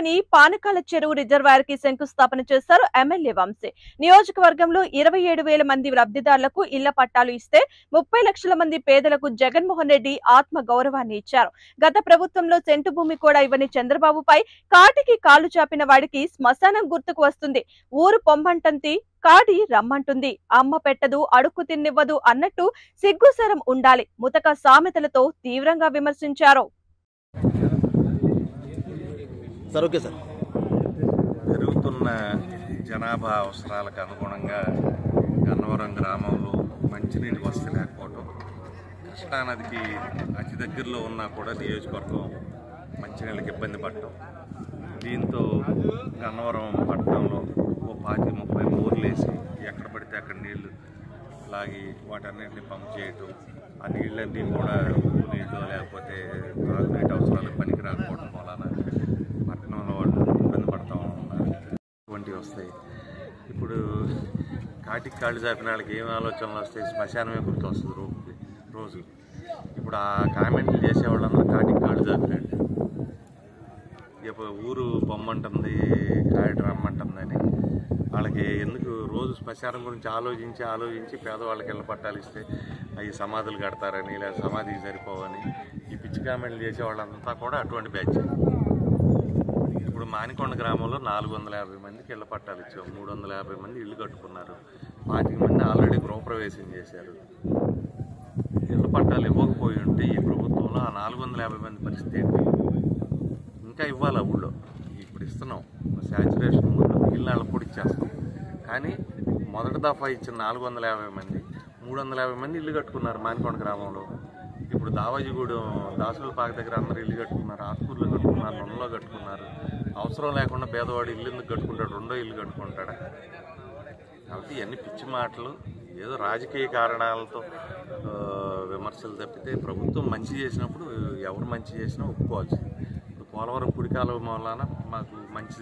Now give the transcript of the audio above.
మండలంలోని పానకాల చెరువు రిజర్వాయర్ కి శంకుస్థాపన చేశారు ఎమ్మెల్యే వంశీ నియోజకవర్గంలో ఇరవై ఏడు వేల మంది లబ్ధిదారులకు ఇళ్ల పట్టాలు ఇస్తే ముప్పై లక్షల మంది పేదలకు జగన్మోహన్ రెడ్డి ఆత్మ గౌరవాన్ని ఇచ్చారు గత ప్రభుత్వంలో సెంటు భూమి కూడా ఇవ్వని చంద్రబాబుపై కాటికి కాలు చాపిన వాడికి శ్మశానం గుర్తుకు వస్తుంది ఊరు పొమ్మంటంతి కాడి రమ్మంటుంది అమ్మ పెట్టదు అడుక్కు తిన్నివ్వదు అన్నట్టు సిగ్గుసరం ఉండాలి ముతక సామెతలతో తీవ్రంగా విమర్శించారు సార్ ఓకే సార్ పెరుగుతున్న జనాభా అవసరాలకు అనుగుణంగా గన్నవరం గ్రామంలో మంచినీటి వసతి లేకపోవటం కృష్ణానదికి అతి దగ్గరలో ఉన్నా కూడా నియోజకవర్గం మంచినీళ్ళకి ఇబ్బంది పడటం దీంతో గన్నవరం పట్టణంలో ఓ పాతి ముప్పై బోర్లు వేసి ఎక్కడ పడితే అక్కడ నీళ్లు లాగి వాటన్నిటిని పంప్ చేయటం ఆ నీళ్ళన్నీ కూడా నీళ్ళు లేకపోతే తాగునీటి అవసరాలకు పనికి రాకపోవడం వలన పట్టణంలో వాళ్ళు ఇబ్బంది పడతా ఉన్నారు ఇటువంటివి వస్తాయి ఇప్పుడు కాటికి కాళ్ళు చాపిన వాళ్ళకి ఏం ఆలోచనలు వస్తాయి శ్మశానమే గుర్తు వస్తుంది రోజు రోజు ఇప్పుడు ఆ కామెంట్లు చేసేవాళ్ళందరూ కాటికి కాళ్ళు చాపినాడు ఇప్పుడు ఊరు బొమ్మంటుంది కాయట రమ్మంటుందని వాళ్ళకి ఎందుకు రోజు శ్మశానం గురించి ఆలోచించి ఆలోచించి పేదవాళ్ళకి ఇళ్ళ పట్టాలు ఇస్తే అవి సమాధులు కడతారని లేదా సమాధికి సరిపోవని ఈ పిచ్చి కామెంట్లు చేసే వాళ్ళంతా కూడా అటువంటి బ్యాచ్ ఇప్పుడు మానికొండ గ్రామంలో నాలుగు వందల యాభై మందికి ఇళ్ళ పట్టాలు ఇచ్చాం మూడు వందల యాభై మంది ఇల్లు కట్టుకున్నారు పాతిక మంది ఆల్రెడీ గృహప్రవేశం చేశారు ఇళ్ళ పట్టాలు ఇవ్వకపోయి ఉంటే ఈ ప్రభుత్వంలో ఆ నాలుగు వందల యాభై మంది పరిస్థితి ఏంటి ఇంకా ఇవ్వాలి ఆ ఊళ్ళో ఇప్పుడు ఇస్తున్నాం శాచురేషన్ ఊళ్ళో మిగిలిన వాళ్ళకి కూడా ఇచ్చేస్తాం కానీ మొదటి దఫా ఇచ్చిన నాలుగు వందల యాభై మంది మూడు వందల యాభై మంది ఇల్లు కట్టుకున్నారు మానికొండ గ్రామంలో ఇప్పుడు దావాజిగూడెం దాసుల పాక దగ్గర అందరూ ఇల్లు కట్టుకున్నారు ఆత్కూరులో కట్టుకున్నారు నొన్నలో కట్టుకున్నారు అవసరం లేకుండా పేదవాడు ఇల్లు ఎందుకు కట్టుకుంటాడు రెండో ఇల్లు కట్టుకుంటాడా కాబట్టి ఇవన్నీ పిచ్చి మాటలు ఏదో రాజకీయ కారణాలతో ఆ, విమర్శలు తప్పితే ప్రభుత్వం మంచి చేసినప్పుడు ఎవరు మంచి చేసినా ఒప్పుకోవాల్సింది ఇప్పుడు పోలవరం కుడికాలం వలన మాకు మంచి